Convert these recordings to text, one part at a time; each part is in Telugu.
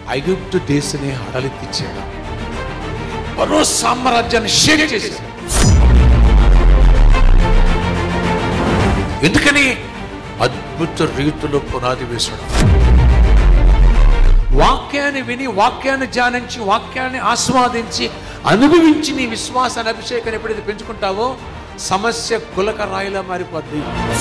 ఐగుప్తు దేశనే హడలెత్తిచ్చాడు మరో సామ్రాజ్యాన్ని షేక్ చేశాడు ఎందుకని అద్భుత రీతిలో పునాది వేశాడు వాక్యాన్ని విని వాక్యాన్ని ధ్యానించి వాక్యాన్ని ఆస్వాదించి అనుభవించి నీ విశ్వాసాన్ని అభిషేకాన్ని ఎప్పుడైతే పెంచుకుంటావో సమస్య కులక రాయిలా మారిపోద్ది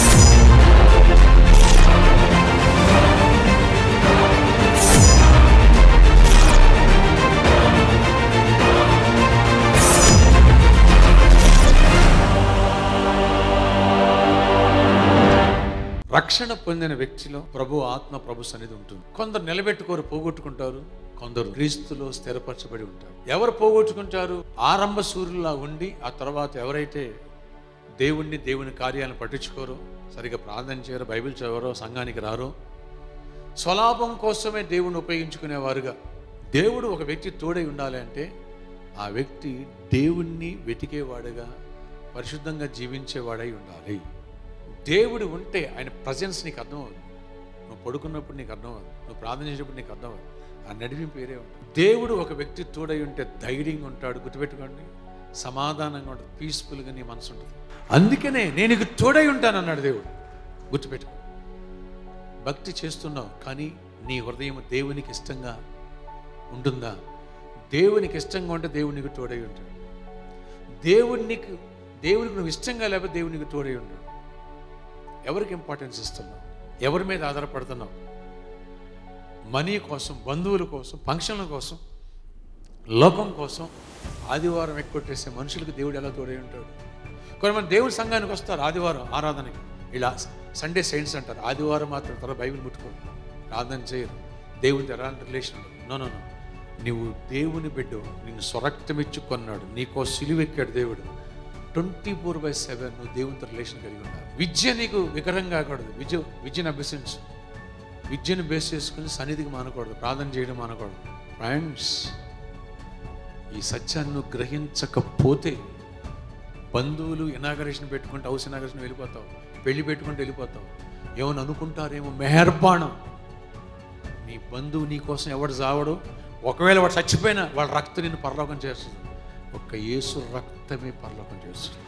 రక్షణ పొందిన వ్యక్తిలో ప్రభు ఆత్మ ప్రభు సన్నిధి ఉంటుంది కొందరు నిలబెట్టుకోరు పోగొట్టుకుంటారు కొందరు క్రీస్తులో స్థిరపరచబడి ఉంటారు ఎవరు పోగొట్టుకుంటారు ఆరంభ సూర్యులా ఉండి ఆ తర్వాత ఎవరైతే దేవుణ్ణి దేవుని కార్యాలను పట్టించుకోరో సరిగా ప్రార్థన చేయరో బైబిల్ చదవరో సంఘానికి రారో స్వలాభం కోసమే దేవుణ్ణి ఉపయోగించుకునేవారుగా దేవుడు ఒక వ్యక్తి తోడై ఉండాలి అంటే ఆ వ్యక్తి దేవుణ్ణి వెతికేవాడుగా పరిశుద్ధంగా జీవించేవాడై ఉండాలి దేవుడు ఉంటే ఆయన ప్రజెన్స్ నీకు అర్థం అవుతుంది నువ్వు పడుకున్నప్పుడు నీకు అర్థం అవుతుంది నువ్వు ప్రార్థన చేసేటప్పుడు నీకు అర్థం అవుతుంది ఆ నడిపింపు వేరే ఉంటుంది దేవుడు ఒక వ్యక్తి తోడై ఉంటే ధైర్యంగా ఉంటాడు గుర్తుపెట్టుకోండి సమాధానంగా ఉంటుంది పీస్ఫుల్గా నీ మనసు ఉంటుంది అందుకనే నేను నీకు తోడై ఉంటాను అన్నాడు దేవుడు గుర్తుపెట్టుకో భక్తి చేస్తున్నావు కానీ నీ హృదయం దేవునికి ఇష్టంగా ఉంటుందా దేవునికి ఇష్టంగా ఉంటే దేవుడు నీకు తోడై ఉంటాడు దేవునికి దేవునికి నువ్వు ఇష్టంగా లేకపోతే దేవుడు నీకు తోడై ఉంటాడు ఎవరికి ఇంపార్టెన్స్ ఇస్తున్నావు ఎవరి మీద ఆధారపడుతున్నావు మనీ కోసం బంధువుల కోసం ఫంక్షన్ల కోసం లోకం కోసం ఆదివారం ఎక్కువట్టేసే మనుషులకు దేవుడు ఎలా తోడై ఉంటాడు కొంతమంది దేవుడి సంఘానికి వస్తారు ఆదివారం ఆరాధనకి ఇలా సండే సైన్స్ అంటారు ఆదివారం మాత్రం తర్వాత బైబిల్ ముట్టుకోరు ప్రార్థన చేయరు దేవునితో ఎలాంటి రిలేషన్ ఉండదు నో నో నో నువ్వు దేవుని బిడ్డ నిన్ను స్వరక్తమిచ్చి కొన్నాడు నీకో సిలువెక్కాడు దేవుడు ట్వంటీ ఫోర్ బై సెవెన్ నువ్వు దేవునితో రిలేషన్ కలిగి ఉండాలి విద్య నీకు విగ్రహం కాకూడదు విద్య విద్యను అభ్యసించు విద్యను బేస్ చేసుకుని సన్నిధికి మానకూడదు ప్రార్థన చేయడం మానకూడదు ఫ్రెండ్స్ ఈ సత్యాన్ని నువ్వు గ్రహించకపోతే బంధువులు ఇనాగరేషన్ పెట్టుకుంటే హౌస్ ఇనాగరేషన్ వెళ్ళిపోతావు పెళ్లి పెట్టుకుంటే వెళ్ళిపోతావు ఏమని అనుకుంటారేమో మెహర్బాణం నీ బంధువు నీ కోసం ఎవడు చావడు ఒకవేళ వాడు చచ్చిపోయినా వాళ్ళ రక్తం నిన్ను పరలోకం చేస్తుంది ఒక్క యేసు రక్తమే పరలోకం చేస్తుంది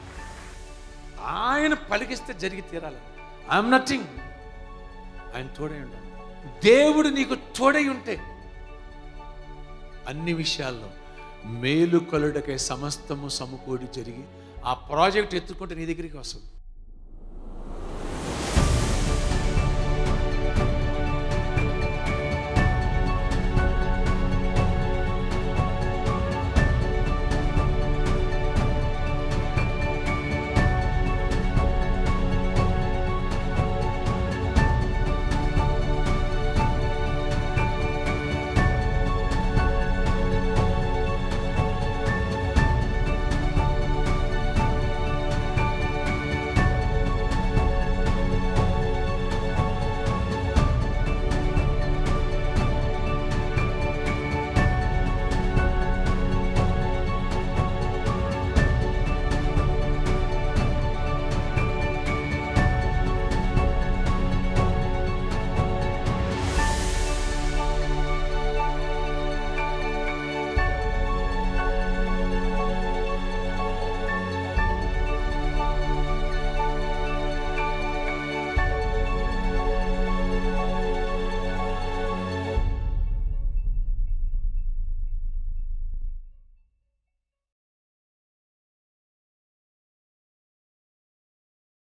ఆయన పలికిస్తే జరిగి తీరాలి ఐఎమ్ నథింగ్ ఆయన తోడై ఉండాలి దేవుడు నీకు తోడై ఉంటే అన్ని విషయాల్లో మేలు కలుడకై సమస్తము సమకూడి జరిగి ఆ ప్రాజెక్ట్ ఎత్తుకుంటే నీ దగ్గరికి వస్తుంది